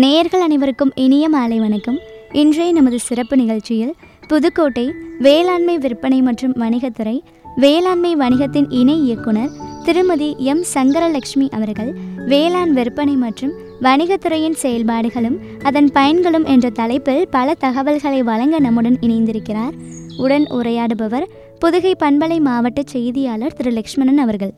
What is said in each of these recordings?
நேயர்கள் அனைவருக்கும் இனிய மாலை வணக்கம் இன்றைய நமது சிறப்பு நிகழ்ச்சியில் புதுக்கோட்டை வேளாண்மை விற்பனை மற்றும் வணிகத்துறை வேளாண்மை வணிகத்தின் இணை இயக்குனர் திருமதி எம் சங்கரலட்சுமி அவர்கள் வேளாண் விற்பனை மற்றும் வணிகத்துறையின் செயல்பாடுகளும் அதன் பயன்களும் என்ற தலைப்பில் பல தகவல்களை வழங்க நம்முடன் இணைந்திருக்கிறார் உடன் உரையாடுபவர் புதுகை பண்பலை மாவட்ட செய்தியாளர் திரு லக்ஷ்மணன் அவர்கள்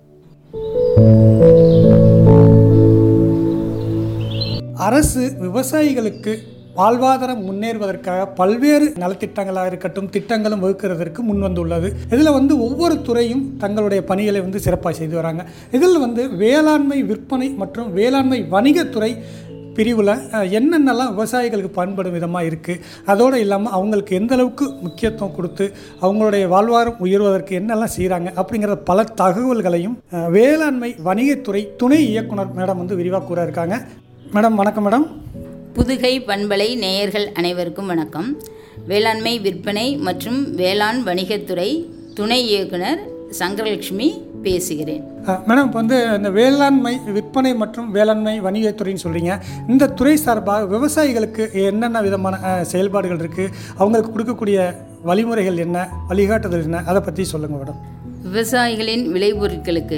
அரசு விவசாயிகளுக்கு வாழ்வாதாரம் முன்னேறுவதற்காக பல்வேறு நலத்திட்டங்களாக இருக்கட்டும் திட்டங்களும் வகுக்கிறதற்கு முன் வந்துள்ளது இதில் வந்து ஒவ்வொரு துறையும் தங்களுடைய பணிகளை வந்து சிறப்பாக செய்து வராங்க இதில் வந்து வேளாண்மை விற்பனை மற்றும் வேளாண்மை வணிகத்துறை பிரிவில் அஹ், என்னென்னலாம் விவசாயிகளுக்கு பயன்படும் விதமாக இருக்குது அதோடு இல்லாமல் அவங்களுக்கு எந்த அளவுக்கு முக்கியத்துவம் கொடுத்து அவங்களுடைய வாழ்வாதாரம் உயர்வதற்கு என்னெல்லாம் செய்கிறாங்க அப்படிங்கிற பல தகவல்களையும் அஹ், வேளாண்மை வணிகத்துறை துணை இயக்குனர் மேடம் வந்து விரிவாக கூற இருக்காங்க மேடம் வணக்கம் மேடம் புதுகை பண்பலை நேயர்கள் அனைவருக்கும் வணக்கம் வேளாண்மை விற்பனை மற்றும் வேளாண் வணிகத்துறை துணை இயக்குனர் சங்கரலட்சுமி பேசுகிறேன் அஹ், மேடம் இப்போ வந்து இந்த வேளாண்மை விற்பனை மற்றும் வேளாண்மை வணிகத்துறைன்னு சொல்கிறீங்க இந்த துறை சார்பாக விவசாயிகளுக்கு என்னென்ன விதமான அஹ், செயல்பாடுகள் இருக்குது அவங்களுக்கு கொடுக்கக்கூடிய வழிமுறைகள் என்ன வழிகாட்டுதல் என்ன அதை பற்றி சொல்லுங்கள் மேடம் விவசாயிகளின் விளைபொருட்களுக்கு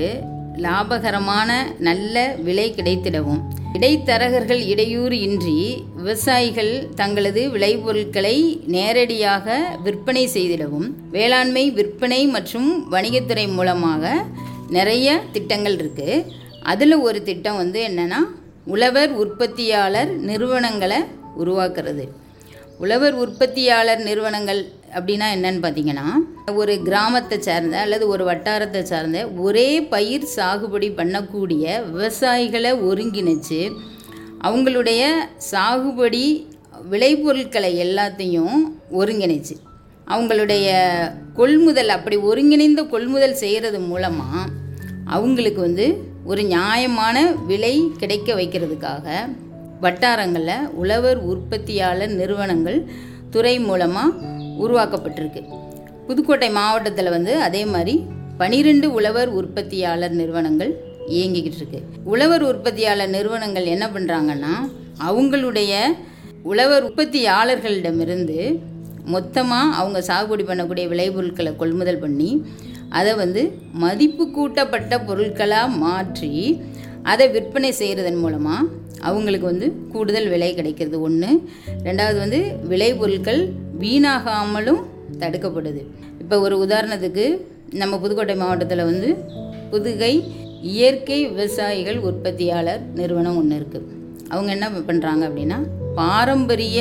லாபகரமான நல்ல விலை கிடைத்திடவும் இடைத்தரகர்கள் இடையூறு இன்றி விவசாயிகள் தங்களது விளைபொருட்களை நேரடியாக விற்பனை செய்திடவும் வேளாண்மை விற்பனை மற்றும் வணிகத்துறை மூலமாக நிறைய திட்டங்கள் இருக்குது அதில் ஒரு திட்டம் வந்து என்னென்னா உழவர் உற்பத்தியாளர் நிறுவனங்களை உருவாக்குறது உழவர் உற்பத்தியாளர் நிறுவனங்கள் அப்படின்னா என்னன்னு பார்த்தீங்கன்னா ஒரு கிராமத்தை சார்ந்த அல்லது ஒரு வட்டாரத்தை சார்ந்த ஒரே பயிர் சாகுபடி பண்ணக்கூடிய விவசாயிகளை ஒருங்கிணைச்சு அவங்களுடைய சாகுபடி விளைபொருட்களை எல்லாத்தையும் ஒருங்கிணைச்சு அவங்களுடைய கொள்முதல் அப்படி ஒருங்கிணைந்த கொள்முதல் செய்கிறது மூலமாக அவங்களுக்கு வந்து ஒரு நியாயமான விலை கிடைக்க வைக்கிறதுக்காக வட்டாரங்களில் உழவர் உற்பத்தியாளர் நிறுவனங்கள் துறை மூலமாக உருவாக்கப்பட்டிருக்கு புதுக்கோட்டை மாவட்டத்தில் வந்து அதே மாதிரி பனிரெண்டு உழவர் உற்பத்தியாளர் நிறுவனங்கள் இயங்கிக்கிட்டு இருக்கு உழவர் உற்பத்தியாளர் நிறுவனங்கள் என்ன பண்ணுறாங்கன்னா அவங்களுடைய உழவர் உற்பத்தியாளர்களிடமிருந்து மொத்தமாக அவங்க சாகுபடி பண்ணக்கூடிய விளைபொருட்களை கொள்முதல் பண்ணி அதை வந்து மதிப்பு கூட்டப்பட்ட பொருட்களாக மாற்றி அதை விற்பனை செய்கிறதன் மூலமாக அவங்களுக்கு வந்து கூடுதல் விலை கிடைக்கிறது ஒன்று ரெண்டாவது வந்து விளைபொருட்கள் வீணாகாமலும் தடுக்கப்படுது இப்போ ஒரு உதாரணத்துக்கு நம்ம புதுக்கோட்டை மாவட்டத்தில் வந்து புதுகை இயற்கை விவசாயிகள் உற்பத்தியாளர் நிறுவனம் ஒன்று இருக்குது அவங்க என்ன பண்ணுறாங்க அப்படின்னா பாரம்பரிய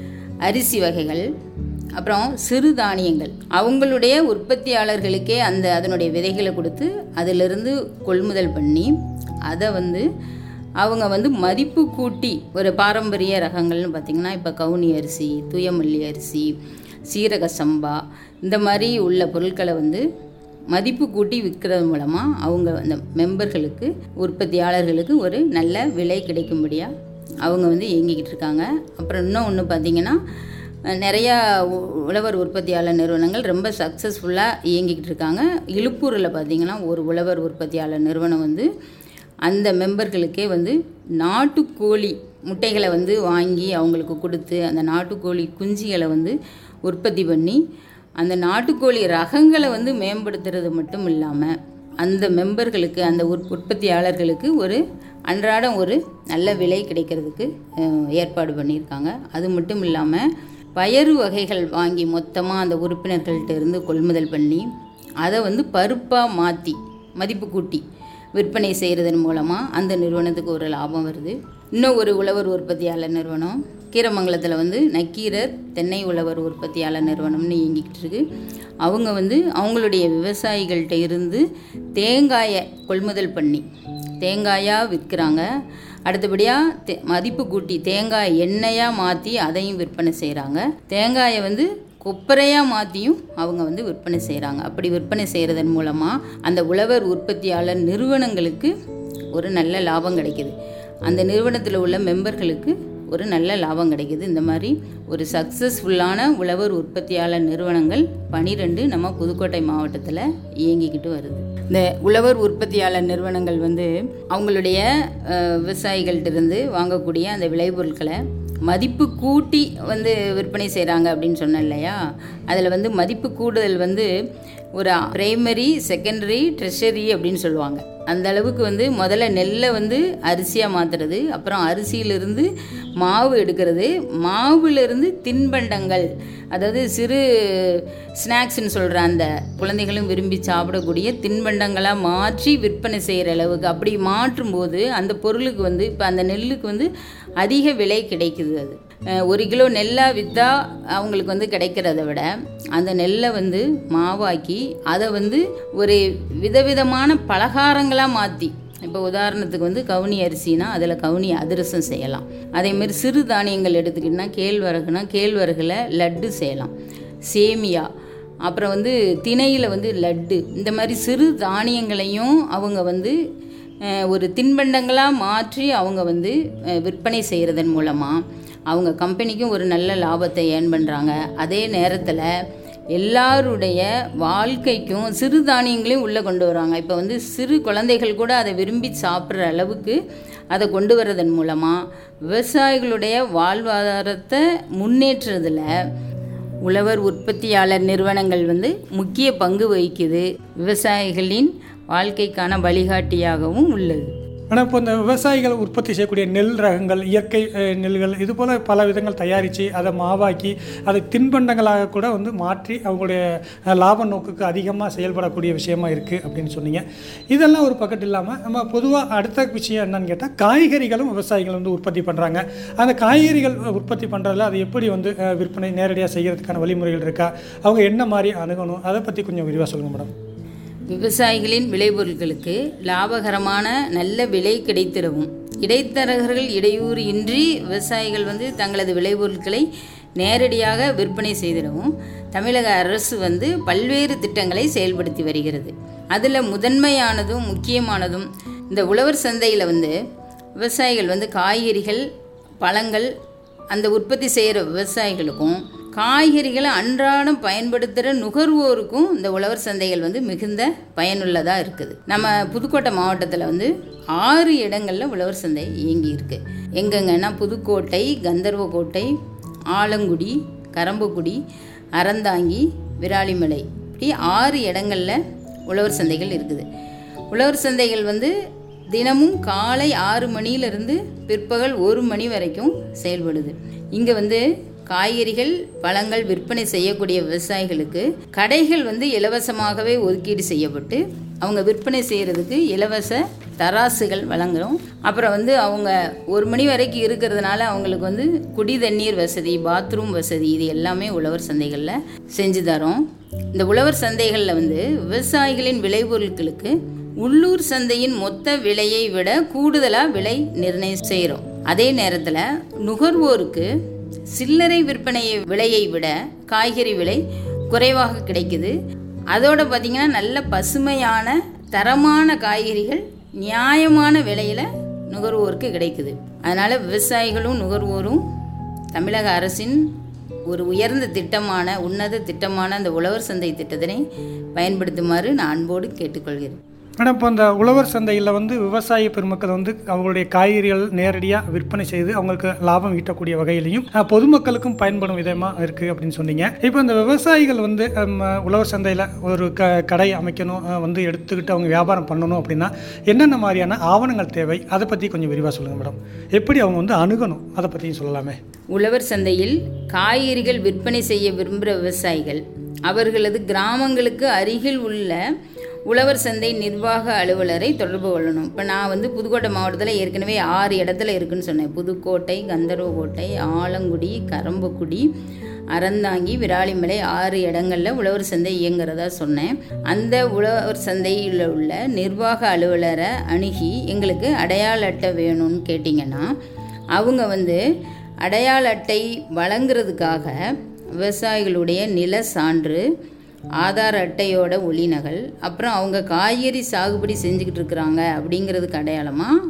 அரிசி வகைகள் அப்புறம் சிறுதானியங்கள் அவங்களுடைய உற்பத்தியாளர்களுக்கே அந்த அதனுடைய விதைகளை கொடுத்து அதிலிருந்து கொள்முதல் பண்ணி அதை வந்து அவங்க வந்து மதிப்பு கூட்டி ஒரு பாரம்பரிய ரகங்கள்னு பார்த்திங்கன்னா இப்போ கவுனி அரிசி தூயமல்லி அரிசி சீரக சம்பா இந்த மாதிரி உள்ள பொருட்களை வந்து மதிப்பு கூட்டி விற்கிறது மூலமாக அவங்க அந்த மெம்பர்களுக்கு உற்பத்தியாளர்களுக்கு ஒரு நல்ல விலை கிடைக்கும்படியாக அவங்க வந்து இயங்கிக்கிட்டு இருக்காங்க அப்புறம் இன்னும் ஒன்று பார்த்திங்கன்னா நிறையா உ- உழவர் உற்பத்தியாளர் நிறுவனங்கள் ரொம்ப சக்ஸஸ்ஃபுல்லாக இயங்கிக்கிட்டு இருக்காங்க இழுப்பூரில் பார்த்திங்கன்னா ஒரு உழவர் உற்பத்தியாளர் நிறுவனம் வந்து அந்த மெம்பர்களுக்கே வந்து நாட்டுக்கோழி முட்டைகளை வந்து வாங்கி அவங்களுக்கு கொடுத்து அந்த நாட்டுக்கோழி குஞ்சிகளை வந்து உற்பத்தி பண்ணி அந்த நாட்டுக்கோழி ரகங்களை வந்து மேம்படுத்துறது மட்டும் இல்லாமல் அந்த மெம்பர்களுக்கு அந்த உற் உற்பத்தியாளர்களுக்கு ஒரு அன்றாடம் ஒரு நல்ல விலை கிடைக்கிறதுக்கு அஹ், ஏற்பாடு பண்ணியிருக்காங்க அது மட்டும் இல்லாமல் பயறு வகைகள் வாங்கி மொத்தமாக அந்த உறுப்பினர்கள்ட்ட இருந்து கொள்முதல் பண்ணி அதை வந்து பருப்பாக மாற்றி மதிப்பு கூட்டி விற்பனை செய்கிறதன் மூலமாக அந்த நிறுவனத்துக்கு ஒரு லாபம் வருது இன்னும் ஒரு உழவர் உற்பத்தியாளர் நிறுவனம் கீரமங்கலத்தில் வந்து நக்கீரர் தென்னை உழவர் உற்பத்தியாளர் நிறுவனம்னு இயங்கிக்கிட்டு இருக்கு அவங்க வந்து அவங்களுடைய விவசாயிகள்கிட்ட இருந்து தேங்காயை கொள்முதல் பண்ணி தேங்காயாக விற்கிறாங்க அடுத்தபடியாக தே மதிப்பு கூட்டி தேங்காய் எண்ணெயாக மாற்றி அதையும் விற்பனை செய்கிறாங்க தேங்காயை வந்து கொப்பரையாக மாற்றியும் அவங்க வந்து விற்பனை செய்கிறாங்க அப்படி விற்பனை செய்கிறதன் மூலமாக அந்த உழவர் உற்பத்தியாளர் நிறுவனங்களுக்கு ஒரு நல்ல லாபம் கிடைக்குது அந்த நிறுவனத்தில் உள்ள மெம்பர்களுக்கு ஒரு நல்ல லாபம் கிடைக்குது இந்த மாதிரி ஒரு சக்ஸஸ்ஃபுல்லான உழவர் உற்பத்தியாளர் நிறுவனங்கள் பனிரெண்டு நம்ம புதுக்கோட்டை மாவட்டத்தில் இயங்கிக்கிட்டு வருது இந்த உழவர் உற்பத்தியாளர் நிறுவனங்கள் வந்து அவங்களுடைய அஹ், விவசாயிகள்ட்ட இருந்து வாங்கக்கூடிய அந்த விளைபொருட்களை மதிப்பு கூட்டி வந்து விற்பனை செய்கிறாங்க அப்படின்னு சொன்னேன் இல்லையா அதில் வந்து மதிப்பு கூடுதல் வந்து ஒரு பிரைமரி செகண்டரி ட்ரெஷரி அப்படின்னு சொல்லுவாங்க அந்த அளவுக்கு வந்து முதல்ல நெல்லை வந்து அரிசியாக மாற்றுறது அப்புறம் அரிசியிலிருந்து மாவு எடுக்கிறது மாவுலேருந்து தின்பண்டங்கள் அதாவது சிறு ஸ்நாக்ஸ்னு சொல்கிற அந்த குழந்தைகளும் விரும்பி சாப்பிடக்கூடிய தின்பண்டங்களாக மாற்றி விற்பனை செய்கிற அளவுக்கு அப்படி மாற்றும்போது அந்த பொருளுக்கு வந்து இப்போ அந்த நெல்லுக்கு வந்து அதிக விலை கிடைக்குது அது அஹ் ஒரு கிலோ நெல்லாக விற்றா அவங்களுக்கு வந்து கிடைக்கிறத விட அந்த நெல்லை வந்து மாவாக்கி அதை வந்து ஒரு விதவிதமான பலகாரங்களாக மாற்றி இப்போ உதாரணத்துக்கு வந்து கவுனி அரிசினா அதில் கவுனி அதிரசம் செய்யலாம் அதேமாரி சிறு தானியங்கள் எடுத்துக்கிட்டிங்கன்னா கேழ்வரகுனா கேழ்வரகுல லட்டு செய்யலாம் சேமியா அப்புறம் வந்து திணையில் வந்து லட்டு இந்த மாதிரி சிறு தானியங்களையும் அவங்க வந்து அஹ், ஒரு தின்பண்டங்களாக மாற்றி அவங்க வந்து அஹ், விற்பனை செய்கிறதன் மூலமாக அவங்க கம்பெனிக்கும் ஒரு நல்ல லாபத்தை ஏர்ன் பண்ணுறாங்க அதே நேரத்தில் எல்லாருடைய வாழ்க்கைக்கும் சிறு தானியங்களையும் உள்ளே கொண்டு வராங்க இப்போ வந்து சிறு குழந்தைகள் கூட அதை விரும்பி சாப்பிட்ற அளவுக்கு அதை கொண்டு வர்றதன் மூலமாக விவசாயிகளுடைய வாழ்வாதாரத்தை முன்னேற்றுறதுல உழவர் உற்பத்தியாளர் நிறுவனங்கள் வந்து முக்கிய பங்கு வகிக்குது விவசாயிகளின் வாழ்க்கைக்கான வழிகாட்டியாகவும் உள்ளது ஆனால் இப்போ இந்த விவசாயிகள் உற்பத்தி செய்யக்கூடிய நெல் ரகங்கள் இயற்கை அஹ், நெல்கள் இது போல் பல விதங்கள் தயாரித்து அதை மாவாக்கி அதை தின்பண்டங்களாக கூட வந்து மாற்றி அவங்களுடைய அஹ், லாப நோக்குக்கு அதிகமாக செயல்படக்கூடிய விஷயமா இருக்குது அப்படின்னு சொன்னீங்க இதெல்லாம் ஒரு பக்கத்து இல்லாமல் நம்ம பொதுவாக அடுத்த விஷயம் என்னன்னு கேட்டால் காய்கறிகளும் விவசாயிகள் வந்து உற்பத்தி பண்ணுறாங்க அந்த காய்கறிகள் உற்பத்தி பண்ணுறதுல அது எப்படி வந்து அஹ், விற்பனை நேரடியாக செய்கிறதுக்கான வழிமுறைகள் இருக்கா அவங்க என்ன மாதிரி அணுகணும் அதை பற்றி கொஞ்சம் விரிவாக சொல்லுங்கள் மேடம் விவசாயிகளின் விளைபொருட்களுக்கு லாபகரமான நல்ல விலை கிடைத்திடவும் இடைத்தரகர்கள் இடையூறு இன்றி விவசாயிகள் வந்து தங்களது விளைபொருட்களை நேரடியாக விற்பனை செய்திடவும் தமிழக அரசு வந்து பல்வேறு திட்டங்களை செயல்படுத்தி வருகிறது அதில் முதன்மையானதும் முக்கியமானதும் இந்த உழவர் சந்தையில் வந்து விவசாயிகள் வந்து காய்கறிகள் பழங்கள் அந்த உற்பத்தி செய்கிற விவசாயிகளுக்கும் காய்கறிகளை அன்றாடம் பயன்படுத்துகிற நுகர்வோருக்கும் இந்த உழவர் சந்தைகள் வந்து மிகுந்த பயனுள்ளதாக இருக்குது நம்ம புதுக்கோட்டை மாவட்டத்தில் வந்து ஆறு இடங்களில் உழவர் சந்தை இயங்கி இருக்கு எங்கெங்கன்னா புதுக்கோட்டை கந்தர்வக்கோட்டை ஆலங்குடி கரம்பக்குடி அறந்தாங்கி விராலிமலை இப்படி ஆறு இடங்களில் உழவர் சந்தைகள் இருக்குது உழவர் சந்தைகள் வந்து தினமும் காலை ஆறு மணியிலிருந்து பிற்பகல் ஒரு மணி வரைக்கும் செயல்படுது இங்கே வந்து காய்கறிகள் பழங்கள் விற்பனை செய்யக்கூடிய விவசாயிகளுக்கு கடைகள் வந்து இலவசமாகவே ஒதுக்கீடு செய்யப்பட்டு அவங்க விற்பனை செய்கிறதுக்கு இலவச தராசுகள் வழங்குறோம் அப்புறம் வந்து அவங்க ஒரு மணி வரைக்கும் இருக்கிறதுனால அவங்களுக்கு வந்து குடி தண்ணீர் வசதி பாத்ரூம் வசதி இது எல்லாமே உழவர் சந்தைகளில் செஞ்சு தரோம் இந்த உழவர் சந்தைகளில் வந்து விவசாயிகளின் விளைபொருட்களுக்கு உள்ளூர் சந்தையின் மொத்த விலையை விட கூடுதலாக விலை நிர்ணயம் செய்கிறோம் அதே நேரத்தில் நுகர்வோருக்கு சில்லறை விற்பனை விலையை விட காய்கறி விலை குறைவாக கிடைக்குது அதோட பார்த்திங்கன்னா நல்ல பசுமையான தரமான காய்கறிகள் நியாயமான விலையில் நுகர்வோருக்கு கிடைக்குது அதனால் விவசாயிகளும் நுகர்வோரும் தமிழக அரசின் ஒரு உயர்ந்த திட்டமான உன்னத திட்டமான அந்த உழவர் சந்தை திட்டத்தினை பயன்படுத்துமாறு நான் அன்போடு கேட்டுக்கொள்கிறேன் மேடம் இப்போ இந்த உழவர் சந்தையில் வந்து விவசாய பெருமக்கள் வந்து அவங்களுடைய காய்கறிகள் நேரடியாக விற்பனை செய்து அவங்களுக்கு லாபம் ஈட்டக்கூடிய வகையிலையும் அஹ், பொதுமக்களுக்கும் பயன்படும் விதமாக இருக்குது அப்படின்னு சொன்னீங்க இப்போ இந்த விவசாயிகள் வந்து ஹம், உழவர் சந்தையில் ஒரு க கடை அமைக்கணும் அஹ், வந்து எடுத்துக்கிட்டு அவங்க வியாபாரம் பண்ணணும் அப்படின்னா என்னென்ன மாதிரியான ஆவணங்கள் தேவை அதை பற்றி கொஞ்சம் விரிவாக சொல்லுங்கள் மேடம் எப்படி அவங்க வந்து அணுகணும் அதை பற்றியும் சொல்லலாமே உழவர் சந்தையில் காய்கறிகள் விற்பனை செய்ய விரும்புகிற விவசாயிகள் அவர்களது கிராமங்களுக்கு அருகில் உள்ள உழவர் சந்தை நிர்வாக அலுவலரை தொடர்பு கொள்ளணும் இப்போ நான் வந்து புதுக்கோட்டை மாவட்டத்தில் ஏற்கனவே ஆறு இடத்துல இருக்குன்னு சொன்னேன் புதுக்கோட்டை கந்தர்வக்கோட்டை ஆலங்குடி கரம்பக்குடி அறந்தாங்கி விராலிமலை ஆறு இடங்களில் உழவர் சந்தை இயங்குறதா சொன்னேன் அந்த உழவர் சந்தையில் உள்ள நிர்வாக அலுவலரை அணுகி எங்களுக்கு அடையாள அட்டை வேணும்னு கேட்டிங்கன்னா அவங்க வந்து அடையாள அட்டை வழங்குறதுக்காக விவசாயிகளுடைய நில சான்று ஆதார் அட்டையோட ஒளிநகல் அப்புறம் அவங்க காய்கறி சாகுபடி செஞ்சுக்கிட்டு இருக்கிறாங்க அப்படிங்கிறதுக்கு அடையாளமாக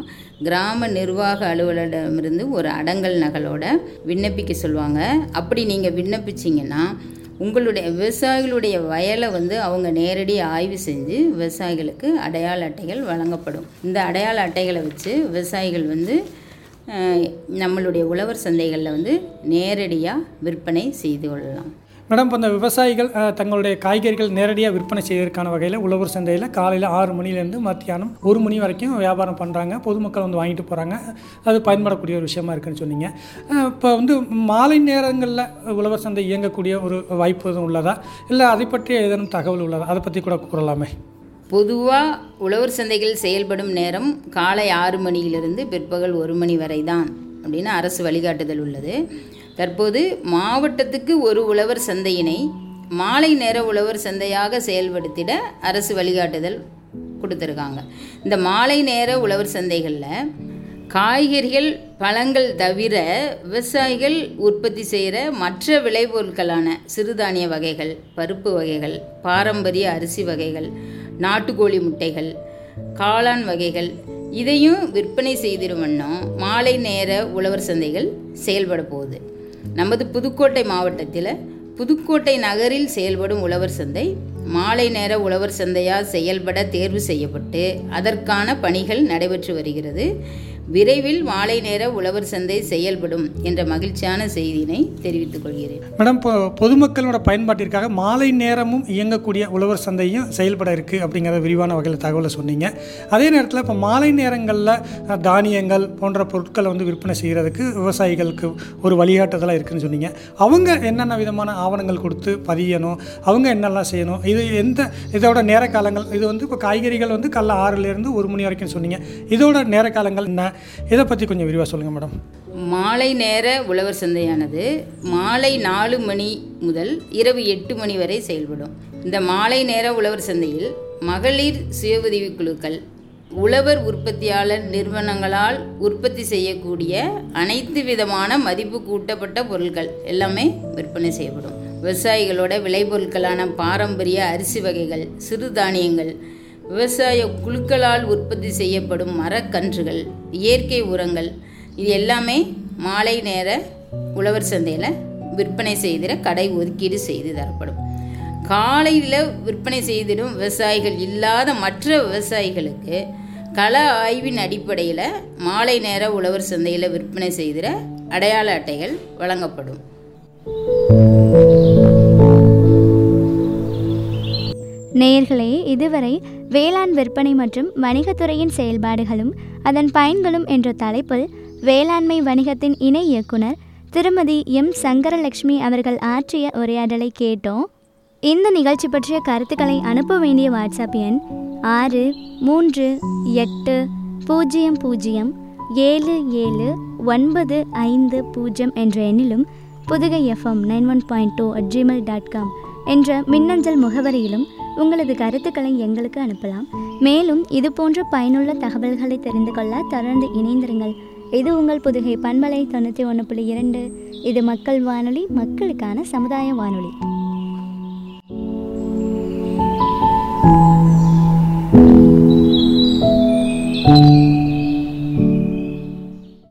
கிராம நிர்வாக அலுவலரிடமிருந்து ஒரு அடங்கல் நகலோட விண்ணப்பிக்க சொல்லுவாங்க அப்படி நீங்கள் விண்ணப்பிச்சிங்கன்னா உங்களுடைய விவசாயிகளுடைய வயலை வந்து அவங்க நேரடி ஆய்வு செஞ்சு விவசாயிகளுக்கு அடையாள அட்டைகள் வழங்கப்படும் இந்த அடையாள அட்டைகளை வச்சு விவசாயிகள் வந்து அஹ், நம்மளுடைய உழவர் சந்தைகளில் வந்து நேரடியாக விற்பனை செய்து கொள்ளலாம் மேடம் இப்போ இந்த விவசாயிகள் அஹ், தங்களுடைய காய்கறிகள் நேரடியாக விற்பனை செய்வதற்கான வகையில் உழவர் சந்தையில் காலையில் ஆறு மணிலேருந்து மத்தியானம் ஒரு மணி வரைக்கும் வியாபாரம் பண்ணுறாங்க பொதுமக்கள் வந்து வாங்கிட்டு போகிறாங்க அது பயன்படக்கூடிய ஒரு விஷயமா இருக்குன்னு சொன்னீங்க அஹ், இப்போ வந்து மாலை நேரங்களில் உழவர் சந்தை இயங்கக்கூடிய ஒரு வாய்ப்பு எதுவும் உள்ளதா இல்லை அதை பற்றிய ஏதேனும் தகவல் உள்ளதா அதை பற்றி கூட கூறலாமே பொதுவாக உழவர் சந்தைகள் செயல்படும் நேரம் காலை ஆறு மணியிலிருந்து பிற்பகல் ஒரு மணி வரை தான் அப்படின்னு அரசு வழிகாட்டுதல் உள்ளது தற்போது மாவட்டத்துக்கு ஒரு உழவர் சந்தையினை மாலை நேர உழவர் சந்தையாக செயல்படுத்திட அரசு வழிகாட்டுதல் கொடுத்துருக்காங்க இந்த மாலை நேர உழவர் சந்தைகளில் காய்கறிகள் பழங்கள் தவிர விவசாயிகள் உற்பத்தி செய்கிற மற்ற விளைபொருட்களான சிறுதானிய வகைகள் பருப்பு வகைகள் பாரம்பரிய அரிசி வகைகள் நாட்டுக்கோழி முட்டைகள் காளான் வகைகள் இதையும் விற்பனை செய்திடும் வண்ணம் மாலை நேர உழவர் சந்தைகள் செயல்பட போகுது நமது புதுக்கோட்டை மாவட்டத்தில் புதுக்கோட்டை நகரில் செயல்படும் உழவர் சந்தை மாலை நேர உழவர் சந்தையாக செயல்பட தேர்வு செய்யப்பட்டு அதற்கான பணிகள் நடைபெற்று வருகிறது விரைவில் மாலை நேர உழவர் சந்தை செயல்படும் என்ற மகிழ்ச்சியான செய்தியினை தெரிவித்துக் கொள்கிறேன் மேடம் இப்போ பொதுமக்களோட பயன்பாட்டிற்காக மாலை நேரமும் இயங்கக்கூடிய உழவர் சந்தையும் செயல்பட இருக்குது அப்படிங்கிற விரிவான வகையில் தகவலை சொன்னீங்க அதே நேரத்தில் இப்போ மாலை நேரங்களில் அஹ், தானியங்கள் போன்ற பொருட்களை வந்து விற்பனை செய்கிறதுக்கு விவசாயிகளுக்கு ஒரு வழிகாட்டுதலாக இருக்குன்னு சொன்னீங்க அவங்க என்னென்ன விதமான ஆவணங்கள் கொடுத்து பதியணும் அவங்க என்னெல்லாம் செய்யணும் இது எந்த இதோட நேர காலங்கள் இது வந்து இப்போ காய்கறிகள் வந்து காலைல ஆறுலேருந்து ஒரு மணி வரைக்கும் சொன்னீங்க இதோட நேர காலங்கள் என்ன இதை பற்றி கொஞ்சம் விரிவாக சொல்லுங்கள் மேடம் மாலை நேர உழவர் சந்தையானது மாலை நாலு மணி முதல் இரவு எட்டு மணி வரை செயல்படும் இந்த மாலை நேர உழவர் சந்தையில் மகளிர் சுய உதவிக் குழுக்கள் உழவர் உற்பத்தியாளர் நிறுவனங்களால் உற்பத்தி செய்யக்கூடிய அனைத்து விதமான மதிப்பு கூட்டப்பட்ட பொருட்கள் எல்லாமே விற்பனை செய்யப்படும் விவசாயிகளோட விளைபொருட்களான பாரம்பரிய அரிசி வகைகள் சிறுதானியங்கள் விவசாய குழுக்களால் உற்பத்தி செய்யப்படும் மரக்கன்றுகள் இயற்கை உரங்கள் இது எல்லாமே மாலை நேர உழவர் சந்தையில் விற்பனை செய்திட கடை ஒதுக்கீடு செய்து தரப்படும் காலையில் விற்பனை செய்திடும் விவசாயிகள் இல்லாத மற்ற விவசாயிகளுக்கு கள ஆய்வின் அடிப்படையில் மாலை நேர உழவர் சந்தையில் விற்பனை செய்திட அடையாள அட்டைகள் வழங்கப்படும் நேயர்களே இதுவரை வேளாண் விற்பனை மற்றும் வணிகத்துறையின் செயல்பாடுகளும் அதன் பயன்களும் என்ற தலைப்பில் வேளாண்மை வணிகத்தின் இணை இயக்குனர் திருமதி எம் சங்கரலட்சுமி அவர்கள் ஆற்றிய உரையாடலை கேட்டோம் இந்த நிகழ்ச்சி பற்றிய கருத்துக்களை அனுப்ப வேண்டிய வாட்ஸ்அப் எண் ஆறு மூன்று எட்டு பூஜ்ஜியம் பூஜ்ஜியம் ஏழு ஏழு ஒன்பது ஐந்து பூஜ்ஜியம் என்ற எண்ணிலும் Puthugai FM nine one point two at Gmail dot com என்ற மின்னஞ்சல் முகவரியிலும் உங்களது கருத்துக்களை எங்களுக்கு அனுப்பலாம் மேலும் இது போன்ற பயனுள்ள தகவல்களை தெரிந்து கொள்ள தொடர்ந்து இணைந்திருங்கள் இது உங்கள் புதுகை பண்பலை தொண்ணூற்றி ஒன்று புள்ளி இரண்டு இது மக்கள் வானொலி மக்களுக்கான சமுதாய வானொலி